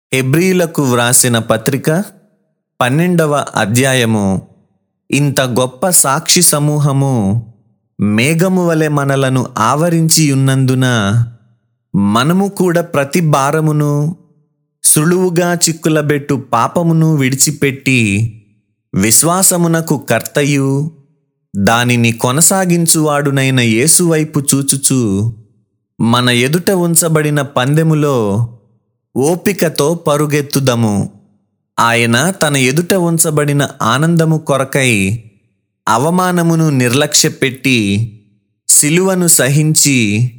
హెబ్రీలకు వ్రాసిన పత్రిక పన్నెండవ అధ్యాయము ఇంత గొప్ప సాక్షి సమూహము మేఘము వలె మనలను ఆవరించి ఉన్నందున మనము కూడా ప్రతి భారమును సులువుగా చిక్కులబెట్టు పాపమును విడిచిపెట్టి విశ్వాసమునకు కర్తయు దానిని కొనసాగించువాడునైన యేసువైపు చూచుచు మన ఎదుట ఉంచబడిన పందెములో ఓపికతో పరుగెత్తుదము ఆయన తన ఎదుట ఉంచబడిన ఆనందము కొరకై అవమానమును నిర్లక్ష్యపెట్టి సిలువను సహించి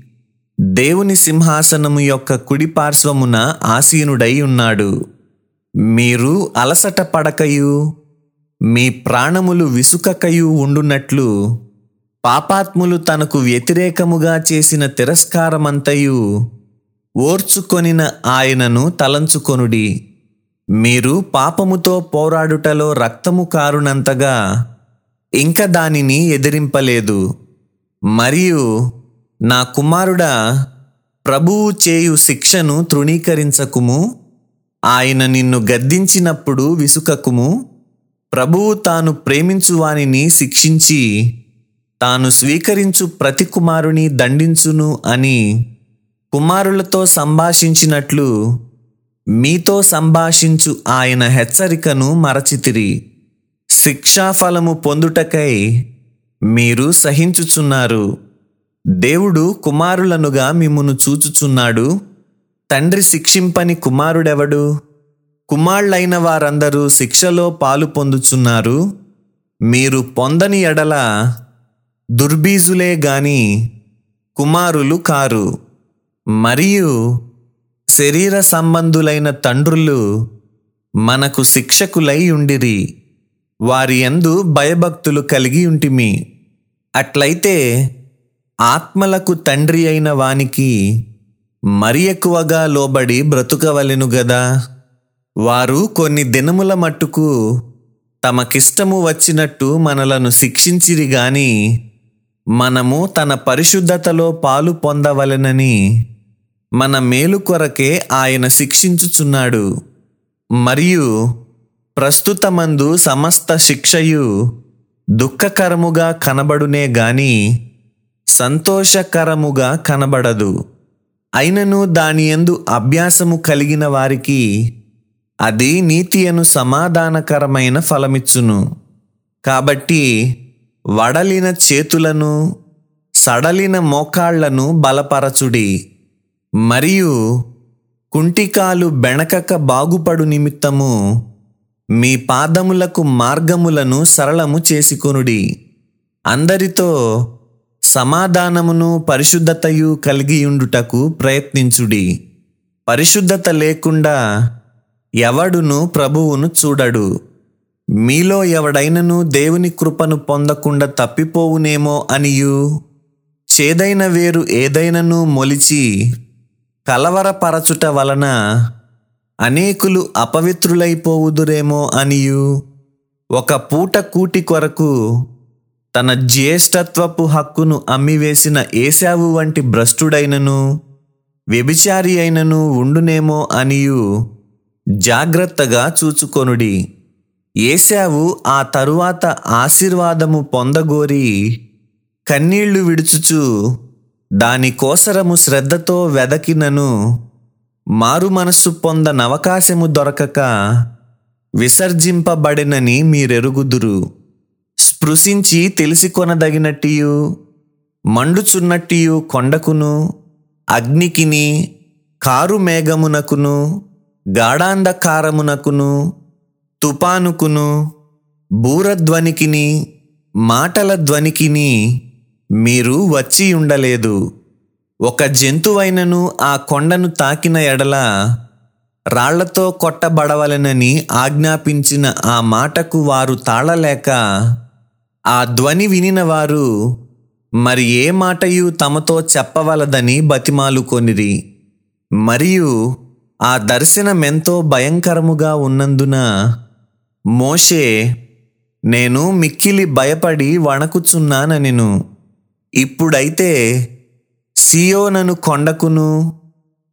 దేవుని సింహాసనము యొక్క కుడి పార్శ్వమున ఆసీనుడై ఉన్నాడు మీరు అలసట పడకయు మీ ప్రాణములు విసుకకయు ఉండునట్లు పాపాత్ములు తనకు వ్యతిరేకముగా చేసిన తిరస్కారమంతయు ఓర్చుకొనిన ఆయనను తలంచుకొనుడి మీరు పాపముతో పోరాడుటలో రక్తము కారునంతగా ఇంక దానిని ఎదిరింపలేదు మరియు నా కుమారుడా ప్రభువు చేయు శిక్షను తృణీకరించకుము ఆయన నిన్ను గద్దించినప్పుడు విసుకకుము ప్రభువు తాను ప్రేమించు వానిని శిక్షించి తాను స్వీకరించు ప్రతి కుమారుని దండించును అని కుమారులతో సంభాషించినట్లు మీతో సంభాషించు ఆయన హెచ్చరికను మరచితిరి శిక్షాఫలము పొందుటకై మీరు సహించుచున్నారు దేవుడు కుమారులనుగా మిమ్మును చూచుచున్నాడు తండ్రి శిక్షింపని కుమారుడెవడు కుమారులైన వారందరూ శిక్షలో పాలు పొందుచున్నారు మీరు పొందని ఎడల దుర్బీజులే గాని కుమారులు కారు మరియు శరీర సంబంధులైన తండ్రులు మనకు శిక్షకులై ఉండిరి వారి యందు భయభక్తులు కలిగి ఉంటిమి అట్లయితే ఆత్మలకు తండ్రి అయిన వానికి మరి ఎక్కువగా లోబడి బ్రతుకవలెను గదా వారు కొన్ని దినముల మట్టుకు తమకిష్టము వచ్చినట్టు మనలను శిక్షించిరి గాని మనము తన పరిశుద్ధతలో పాలు పొందవలెనని మన మేలు కొరకే ఆయన శిక్షించుచున్నాడు మరియు ప్రస్తుతమందు సమస్త శిక్షయు దుఃఖకరముగా కనబడునే గాని సంతోషకరముగా కనబడదు అయినను దాని యందు అభ్యాసము కలిగిన వారికి అది నీతి అను సమాధానకరమైన ఫలమిచ్చును కాబట్టి వడలిన చేతులను సడలిన మోకాళ్లను బలపరచుడి మరియు కుంటికాలు బెణకక బాగుపడు నిమిత్తము మీ పాదములకు మార్గములను సరళము చేసుకొనుడి అందరితో సమాధానమును పరిశుద్ధతయు కలిగియుండుటకు ప్రయత్నించుడి పరిశుద్ధత లేకుండా ఎవడును ప్రభువును చూడడు మీలో ఎవడైనను దేవుని కృపను పొందకుండా తప్పిపోవునేమో అనియు చేదైన వేరు ఏదైనను మొలిచి కలవరపరచుట వలన అనేకులు అపవిత్రులైపోవుదురేమో అనియు ఒక పూట కూటి కొరకు తన జ్యేష్ఠత్వపు హక్కును అమ్మివేసిన ఏశావు వంటి భ్రష్టుడైనను వ్యభిచారి అయినను ఉండునేమో అనియు జాగ్రత్తగా చూచుకొనుడి ఏశావు ఆ తరువాత ఆశీర్వాదము పొందగోరి కన్నీళ్లు విడుచుచు దాని కోసరము శ్రద్ధతో వెదకినను మారు మనస్సు పొందనవకాశము దొరకక విసర్జింపబడినని మీరెరుగుదురు స్పృశించి తెలిసికొనదగినట్టియు మండుచున్నట్టియు కొండకును అగ్నికిని కారు మేఘమునకును గాఢాంధకారమునకును తుపానుకును బూరధ్వనికిని మాటల ధ్వనికిని మీరు వచ్చి ఉండలేదు ఒక జంతువైనను ఆ కొండను తాకిన ఎడల రాళ్లతో కొట్టబడవలెనని ఆజ్ఞాపించిన ఆ మాటకు వారు తాళలేక ఆ ధ్వని వినిన వారు మరి ఏ మాటయు తమతో చెప్పవలదని బతిమాలుకొనిరి మరియు ఆ దర్శనమెంతో భయంకరముగా ఉన్నందున మోషే నేను మిక్కిలి భయపడి వణకుచున్నానెను ఇప్పుడైతే సియోనను కొండకును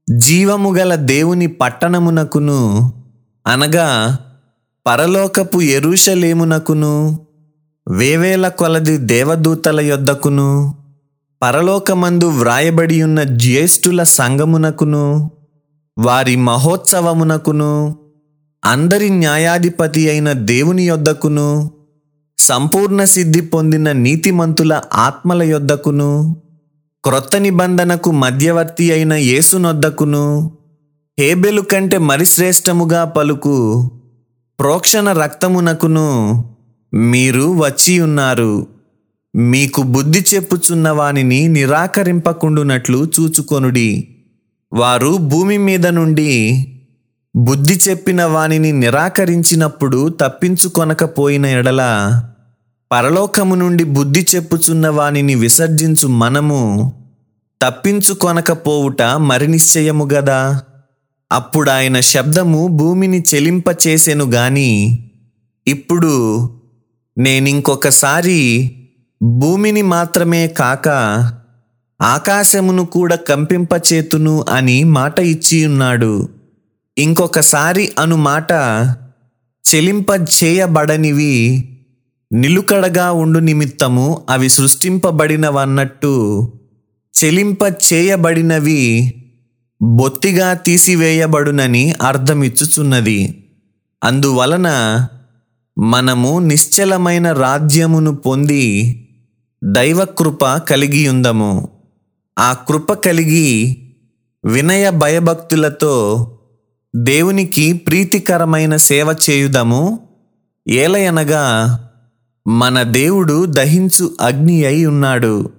జీవము గల దేవుని పట్టణమునకును అనగా పరలోకపు ఎరుషలేమునకును వేవేల కొలది దేవదూతల యొద్దకును పరలోకమందు వ్రాయబడి ఉన్న జ్యేష్ఠుల సంగమునకును వారి మహోత్సవమునకును అందరి న్యాయాధిపతి అయిన దేవుని యొద్దకును సంపూర్ణ సిద్ధి పొందిన నీతిమంతుల ఆత్మల యొద్దకును క్రొత్త నిబంధనకు మధ్యవర్తి అయిన యేసునొద్దకును హేబెలు కంటే మరి శ్రేష్టముగా పలుకు ప్రోక్షణ రక్తమునకును మీరు వచ్చి ఉన్నారు మీకు బుద్ధి చెప్పుచున్న వానిని నిరాకరింపకుండునట్లు చూచుకొనుడి వారు భూమి మీద నుండి బుద్ధి చెప్పిన వానిని నిరాకరించినప్పుడు తప్పించుకొనకపోయిన ఎడల పరలోకము నుండి బుద్ధి చెప్పుచున్న వానిని విసర్జించు మనము తప్పించుకొనకపోవుట మరి నిశ్చయము గదా అప్పుడు ఆయన శబ్దము భూమిని చెలింపచేసెను గాని ఇప్పుడు నేనింకొకసారి భూమిని మాత్రమే కాక ఆకాశమును కూడా కంపింపచేతును అని మాట ఇచ్చి ఉన్నాడు ఇంకొకసారి అను మాట చెలింప చేయబడనివి నిలుకడగా ఉండు నిమిత్తము అవి సృష్టింపబడినవన్నట్టు చెలింప చేయబడినవి బొత్తిగా తీసివేయబడునని అర్థమిచ్చుచున్నది అందువలన మనము నిశ్చలమైన రాజ్యమును పొంది దైవకృప కలిగి ఉందము ఆ కృప కలిగి వినయ భయభక్తులతో దేవునికి ప్రీతికరమైన సేవ చేయుదము ఏలయనగా మన దేవుడు దహించు అగ్ని అయి ఉన్నాడు